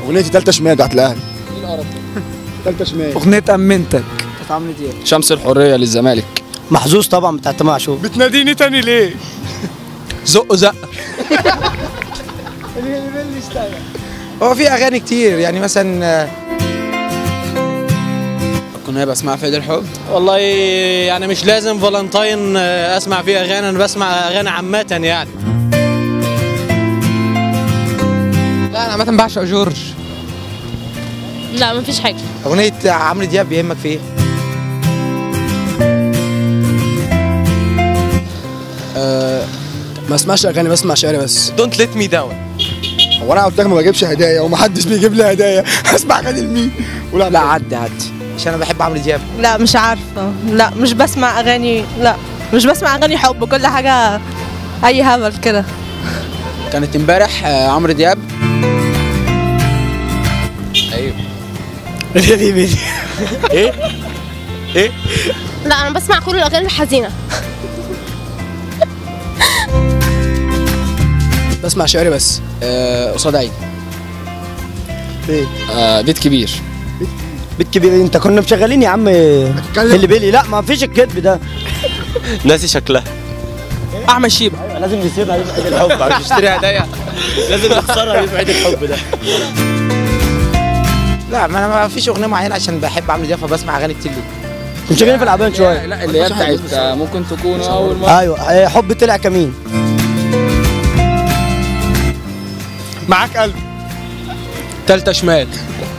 اغنيتي تالتة شمال بتاعت الاهلي تالتة شمال اغنيه امنتك بتاعت عمرو دياب شمس الحريه للزمالك محظوظ طبعا بتاعت تامر عاشور بتناديني تاني ليه زق زق هو في اغاني كتير يعني مثلا كنا بسمع في عيد الحب والله يعني مش لازم فالنتاين اسمع فيه اغاني انا بسمع اغاني عامه يعني لا انا عامه بعشق جورج لا مفيش حاجة اغنيه عمرو دياب بيهمك في ايه ما اسمعش اغاني بسمع شعر بس دونت ليت مي داون هو انا قلت لك ما بجيبش هدايا ومحدش بيجيب لي هدايا اسمع اغاني لمين ولا لا عدي عدي عشان انا بحب عمرو دياب لا مش عارفة لا مش بسمع أغاني لا مش بسمع أغاني حب كل حاجة أي هبل كده كانت امبارح آه، عمرو دياب ايوه لا أنا بسمع كل الأغاني الحزينة بسمع شعر بس آه، قصاد عيد ايه آه، بيت كبير بيت كبير انت كنا مشغلين يا عم اللي بيلي لا ما فيش الكذب ده ناسي شكلها احمد شيبه لازم نسيبها يوم عيد الحب عشان نشتري هدايا لازم نخسرها يوم عيد الحب ده لا ما انا ما فيش اغنيه معينه عشان بحب عمرو دياب فبسمع اغاني كتير ليه كنت شغالين في العبان شويه لا اللي هي بتاعت آه، ممكن تكون اول مره ايوه إيه، حب طلع كمين معاك قلب تالتة شمال